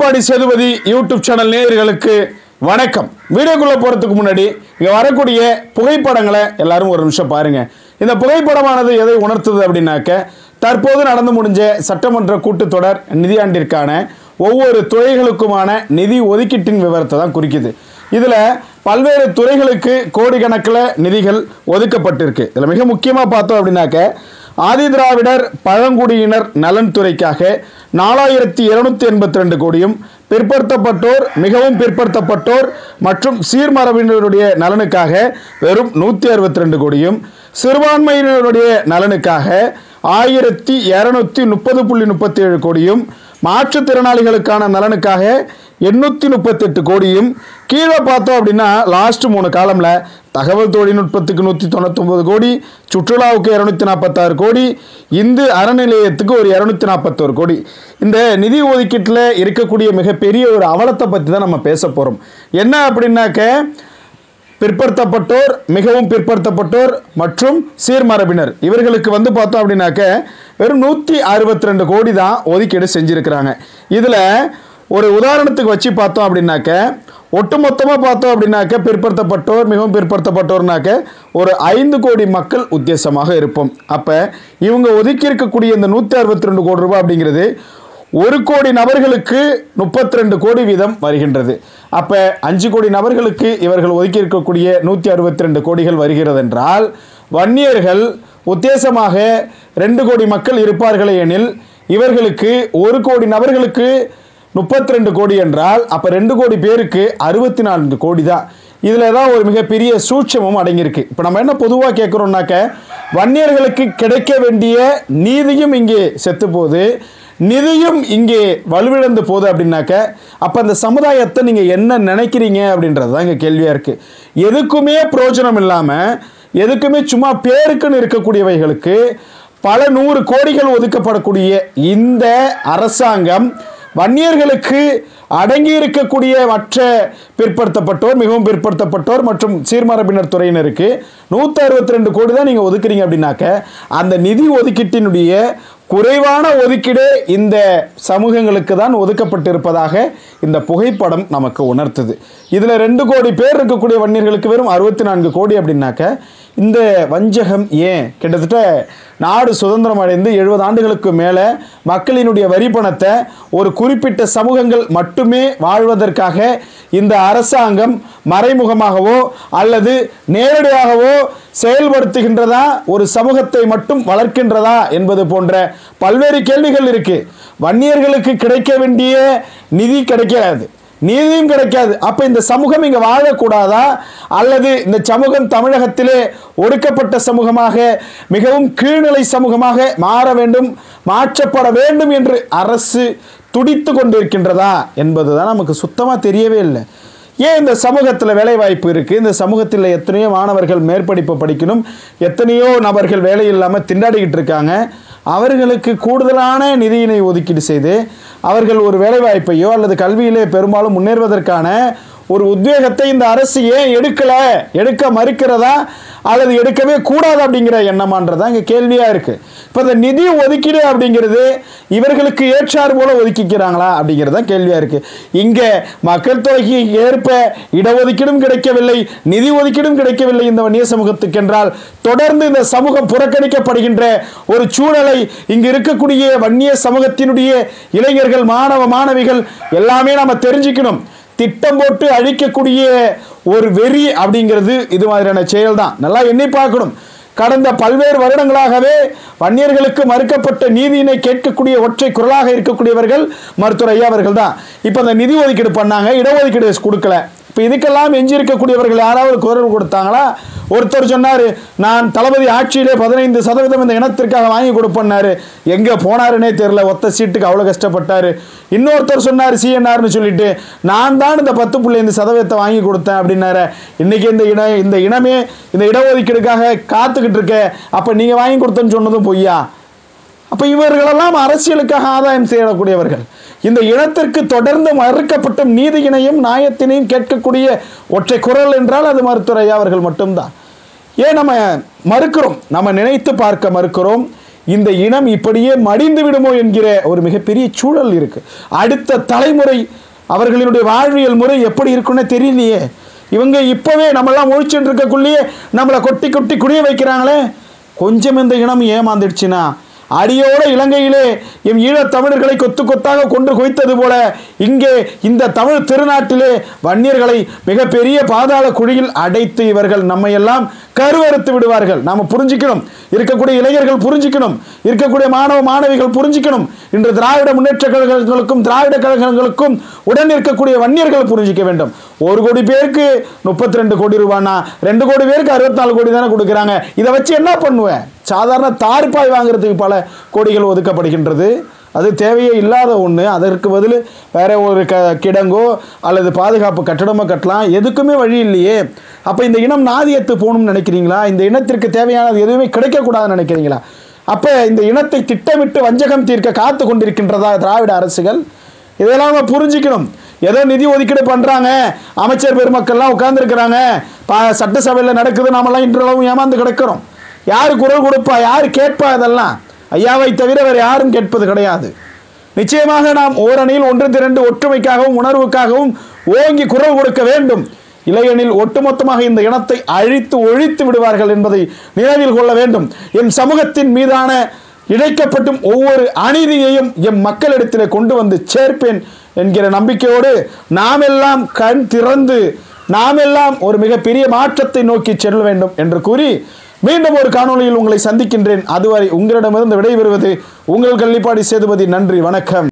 Edappadi Sethupathi YouTube channel நேயர்களுக்கு வணக்கம் வீடியோக்குள்ள போறதுக்கு முன்னாடி இங்க வரக்கூடிய புகைப்படங்களை எல்லாரும் ஒரு நிமிஷம் பாருங்க இந்த புகைப்படமானது எதை உணர்த்துது அப்படின்னாக்க தற்போது நடந்து முடிஞ்ச சட்டமன்ற கூட்டத்தொடர் நிதியாண்டிற்கான ஒவ்வொரு துறைகளுக்குமான நிதி ஒதுக்கீட்டின் விவரத்தை தான் குறிக்குது இதில் பல்வேறு துறைகளுக்கு கோடிக்கணக்கில் நிதிகள் ஒதுக்கப்பட்டிருக்கு இதில் மிக முக்கியமாக பார்த்தோம் அப்படின்னாக்க ஆதிதிராவிடர் பழங்குடியினர் நலன் துறைக்காக நாலாயிரத்தி இருநூத்தி எண்பத்தி ரெண்டு கோடியும் பிற்படுத்தப்பட்டோர் மிகவும் பிற்படுத்தப்பட்டோர் மற்றும் சீர்மரபினருடைய நலனுக்காக வெறும் நூற்றி அறுபத்தி ரெண்டு கோடியும் சிறுபான்மையினருடைய நலனுக்காக ஆயிரத்தி இரநூத்தி முப்பது புள்ளி முப்பத்தி ஏழு கோடியும் மாற்றுத்திறனாளிகளுக்கான நலனுக்காக எண்ணூற்றி முப்பத்தெட்டு கோடியும் கீழே பார்த்தோம் அப்படின்னா லாஸ்ட் மூணு காலமில் தகவல் தொழில்நுட்பத்துக்கு நூற்றி தொண்ணூத்தொம்பது கோடி சுற்றுலாவுக்கு இரநூத்தி நாற்பத்தாறு கோடி இந்து அறநிலையத்துக்கு ஒரு இரநூத்தி நாற்பத்தோரு கோடி இந்த நிதி ஒதுக்கீட்டில் இருக்கக்கூடிய மிகப்பெரிய ஒரு அவலத்தை பற்றி தான் நம்ம பேச போகிறோம் என்ன அப்படின்னாக்க பிற்படுத்தப்பட்டோர் மிகவும் பிற்படுத்தப்பட்டோர் மற்றும் சீர்மரபினர் இவர்களுக்கு வந்து பார்த்தோம் அப்படின்னாக்க வெறும் நூற்றி அறுபத்தி ரெண்டு கோடி தான் ஒதுக்கீடு செஞ்சுருக்கிறாங்க இதில் ஒரு உதாரணத்துக்கு வச்சு பார்த்தோம் அப்படின்னாக்க ஒட்டுமொத்தமாக பார்த்தோம் அப்படின்னாக்க பிற்படுத்தப்பட்டோர் மிகவும் பிற்படுத்தப்பட்டோர்னாக்க ஒரு ஐந்து கோடி மக்கள் உத்தேசமாக இருப்போம் அப்போ இவங்க ஒதுக்கி இருக்கக்கூடிய இந்த நூற்றி அறுபத்தி ரெண்டு கோடி ரூபாய் அப்படிங்கிறது ஒரு கோடி நபர்களுக்கு முப்பத்தி ரெண்டு கோடி வீதம் வருகின்றது அப்போ அஞ்சு கோடி நபர்களுக்கு இவர்கள் ஒதுக்கி இருக்கக்கூடிய நூற்றி அறுபத்தி ரெண்டு கோடிகள் வருகிறது என்றால் வன்னியர்கள் உத்தேசமாக ரெண்டு கோடி மக்கள் இருப்பார்களே எனில் இவர்களுக்கு ஒரு கோடி நபர்களுக்கு முப்பத்தி ரெண்டு கோடி என்றால் அப்போ ரெண்டு கோடி பேருக்கு அறுபத்தி நான்கு கோடி தான் இதில் தான் ஒரு மிகப்பெரிய சூட்சமும் அடங்கியிருக்கு இப்போ நம்ம என்ன பொதுவாக கேட்குறோம்னாக்க வன்னியர்களுக்கு கிடைக்க வேண்டிய நீதியும் இங்கே செத்து போகுது நிதியும் இங்கே வலுவிழந்து போகுது அப்படின்னாக்க அப்போ அந்த சமுதாயத்தை நீங்கள் என்ன நினைக்கிறீங்க அப்படின்றது தான் இங்கே கேள்வியாக இருக்குது எதுக்குமே பிரயோஜனம் இல்லாமல் எதுக்குமே சும்மா பேருக்குன்னு இருக்கக்கூடியவைகளுக்கு பல நூறு கோடிகள் ஒதுக்கப்படக்கூடிய இந்த அரசாங்கம் வன்னியர்களுக்கு அடங்கி இருக்கக்கூடிய மற்ற பிற்படுத்தப்பட்டோர் மிகவும் பிற்படுத்தப்பட்டோர் மற்றும் சீர்மரபினர் துறையினருக்கு நூற்றி அறுபத்தி ரெண்டு கோடி தான் நீங்கள் ஒதுக்குறீங்க அப்படின்னாக்க அந்த நிதி ஒதுக்கீட்டினுடைய குறைவான ஒதுக்கீடு இந்த சமூகங்களுக்கு தான் ஒதுக்கப்பட்டிருப்பதாக இந்த புகைப்படம் நமக்கு உணர்த்துது இதில் ரெண்டு கோடி பேர் இருக்கக்கூடிய வன்னியர்களுக்கு வெறும் அறுபத்தி நான்கு கோடி அப்படின்னாக்க இந்த வஞ்சகம் ஏன் கிட்டத்தட்ட நாடு சுதந்திரம் அடைந்து எழுபது ஆண்டுகளுக்கு மேலே மக்களினுடைய வரி பணத்தை ஒரு குறிப்பிட்ட சமூகங்கள் மட்டுமே வாழ்வதற்காக இந்த அரசாங்கம் மறைமுகமாகவோ அல்லது நேரடியாகவோ செயல்படுத்துகின்றதா ஒரு சமூகத்தை மட்டும் வளர்க்கின்றதா என்பது போன்ற பல்வேறு கேள்விகள் இருக்கு வன்னியர்களுக்கு கிடைக்க வேண்டிய நிதி கிடைக்காது நீதியும் கிடைக்காது அப்ப இந்த சமூகம் இங்க வாழக்கூடாதா அல்லது இந்த சமூகம் தமிழகத்திலே ஒடுக்கப்பட்ட சமூகமாக மிகவும் கீழ்நிலை சமூகமாக மாற வேண்டும் மாற்றப்பட வேண்டும் என்று அரசு துடித்து கொண்டிருக்கின்றதா என்பதுதான் நமக்கு சுத்தமாக தெரியவே இல்லை ஏன் இந்த சமூகத்தில் வேலைவாய்ப்பு இருக்குது இந்த சமூகத்தில் எத்தனையோ மாணவர்கள் மேற்படிப்பு படிக்கணும் எத்தனையோ நபர்கள் வேலை இல்லாமல் திண்டாடிக்கிட்டு இருக்காங்க அவர்களுக்கு கூடுதலான நிதியினை ஒதுக்கீடு செய்து அவர்கள் ஒரு வேலைவாய்ப்பையோ அல்லது கல்வியிலே பெரும்பாலும் முன்னேறுவதற்கான ஒரு உத்வேகத்தை இந்த அரசு ஏன் எடுக்கல எடுக்க மறுக்கிறதா அல்லது எடுக்கவே கூடாது அப்படிங்கிற எண்ணமான்றதா இங்கே கேள்வியாக இருக்குது இப்போ இந்த நிதி ஒதுக்கீடு அப்படிங்கிறது இவர்களுக்கு ஏற்றார் போல ஒதுக்கிக்கிறாங்களா அப்படிங்கிறது தான் கேள்வியாக இருக்குது இங்கே மக்கள் தொகைக்கு ஏற்ப இடஒதுக்கீடும் கிடைக்கவில்லை நிதி ஒதுக்கீடும் கிடைக்கவில்லை இந்த வன்னிய சமூகத்துக்கு என்றால் தொடர்ந்து இந்த சமூகம் புறக்கணிக்கப்படுகின்ற ஒரு சூழலை இங்கு இருக்கக்கூடிய வன்னிய சமூகத்தினுடைய இளைஞர்கள் மாணவ மாணவிகள் எல்லாமே நம்ம தெரிஞ்சுக்கணும் திட்டம் போட்டு அழிக்கக்கூடிய ஒரு வெறி அப்படிங்கிறது இது மாதிரியான செயல் தான் நல்லா எண்ணி பார்க்கணும் கடந்த பல்வேறு வருடங்களாகவே வன்னியர்களுக்கு மறுக்கப்பட்ட நீதியினை கேட்கக்கூடிய ஒற்றை குரலாக இருக்கக்கூடியவர்கள் மருத்துவர் ஐயா அவர்கள் தான் இப்போ அந்த நிதி ஒதுக்கீடு பண்ணாங்க இடஒதுக்கீடு கொடுக்கல இப்போ இதுக்கெல்லாம் எஞ்சி இருக்கக்கூடியவர்கள் யாராவது குரல் கொடுத்தாங்களா ஒருத்தர் சொன்னார் நான் தளபதி ஆட்சியிலே பதினைந்து சதவீதம் இந்த இனத்திற்காக வாங்கி கொடுப்பேன்னாரு எங்கே போனாருன்னே தெரில ஒத்த சீட்டுக்கு அவ்வளோ கஷ்டப்பட்டார் இன்னொருத்தர் சொன்னார் சிஎன்ஆர்னு சொல்லிட்டு நான் தான் இந்த பத்து புள்ளி ஐந்து சதவீதத்தை வாங்கி கொடுத்தேன் அப்படின்னாரு இன்னைக்கு இந்த இட இந்த இனமே இந்த இடஒதுக்கீடுக்காக காத்துக்கிட்டு இருக்க அப்போ நீங்கள் வாங்கி கொடுத்தேன்னு சொன்னதும் பொய்யா அப்போ இவர்களெல்லாம் அரசியலுக்காக ஆதாயம் செய்யக்கூடியவர்கள் இந்த இனத்திற்கு தொடர்ந்து மறுக்கப்பட்ட நீதியினையும் நியாயத்தினையும் கேட்கக்கூடிய ஒற்றை குரல் என்றால் அது மருத்துவர் ஐயா அவர்கள் மட்டும்தான் ஏன் நம்ம மறுக்கிறோம் நம்ம நினைத்து பார்க்க மறுக்கிறோம் இந்த இனம் இப்படியே மடிந்து விடுமோ என்கிற ஒரு மிகப்பெரிய சூழல் இருக்கு அடுத்த தலைமுறை அவர்களினுடைய வாழ்வியல் முறை எப்படி இருக்குன்னு தெரியலையே இவங்க இப்போவே நம்மளாம் முழிச்சுட்டு இருக்கக்குள்ளேயே நம்மளை கொட்டி கொட்டி குடிய வைக்கிறாங்களே கொஞ்சம் இந்த இனம் ஏமாந்துடுச்சுன்னா அடியோட இலங்கையிலே எம் ஈழத் தமிழர்களை கொத்து கொத்தாக கொண்டு குவித்தது போல இங்கே இந்த தமிழ் திருநாட்டிலே வன்னியர்களை மிகப்பெரிய பாதாள குழியில் அடைத்து இவர்கள் நம்மையெல்லாம் கருவறுத்து விடுவார்கள் நாம புரிஞ்சுக்கணும் இருக்கக்கூடிய இளைஞர்கள் புரிஞ்சுக்கணும் இருக்கக்கூடிய மாணவ மாணவிகள் புரிஞ்சுக்கணும் இன்று திராவிட முன்னேற்ற கழகங்களுக்கும் திராவிட கழகங்களுக்கும் உடன் இருக்கக்கூடிய வன்னியர்கள் புரிஞ்சிக்க வேண்டும் ஒரு கோடி பேருக்கு முப்பத்தி ரெண்டு கோடி ரூபானா ரெண்டு கோடி பேருக்கு அறுபத்தி நாலு கோடி தானே கொடுக்குறாங்க இதை வச்சு என்ன பண்ணுவேன் சாதாரண தார்பாய் வாங்குறதுக்கு பல கோடிகள் ஒதுக்கப்படுகின்றது அது தேவையே இல்லாத ஒன்று அதற்கு பதில் வேற ஒரு க கிடங்கோ அல்லது பாதுகாப்பு கட்டடமோ கட்டலாம் எதுக்குமே வழி இல்லையே அப்போ இந்த இனம் நாதியத்து போகணும்னு நினைக்கிறீங்களா இந்த இனத்திற்கு தேவையானது எதுவுமே கிடைக்கக்கூடாதுன்னு நினைக்கிறீங்களா அப்போ இந்த இனத்தை திட்டமிட்டு வஞ்சகம் தீர்க்க காத்து கொண்டிருக்கின்றதா திராவிட அரசுகள் இதெல்லாம் நம்ம புரிஞ்சுக்கணும் ஏதோ நிதி ஒதுக்கீடு பண்ணுறாங்க அமைச்சர் பெருமக்கள்லாம் உட்காந்துருக்கிறாங்க பா சட்டசபையில் நடக்குது நாமெல்லாம் இன்றளவும் ஏமாந்து கிடக்கிறோம் யார் குரல் கொடுப்பா யார் கேட்பா இதெல்லாம் ஐயாவை தவிர வேறு யாரும் கேட்பது கிடையாது நிச்சயமாக நாம் ஓரணியில் ஒன்று திரண்டு ஒற்றுமைக்காகவும் உணர்வுக்காகவும் ஓங்கி குரல் கொடுக்க வேண்டும் இல்லையெனில் ஒட்டுமொத்தமாக இந்த இனத்தை அழித்து ஒழித்து விடுவார்கள் என்பதை நினைவில் கொள்ள வேண்டும் எம் சமூகத்தின் மீதான இழைக்கப்பட்டும் ஒவ்வொரு அநீதியையும் எம் மக்களிடத்தில் கொண்டு வந்து சேர்ப்பேன் என்கிற நம்பிக்கையோடு நாமெல்லாம் கண் திறந்து நாமெல்லாம் ஒரு மிகப்பெரிய மாற்றத்தை நோக்கி செல்ல வேண்டும் என்று கூறி மீண்டும் ஒரு காணொளியில் உங்களை சந்திக்கின்றேன் அதுவரை உங்களிடமிருந்து விடைபெறுவது உங்கள் கள்ளிப்பாடி சேதுபதி நன்றி வணக்கம்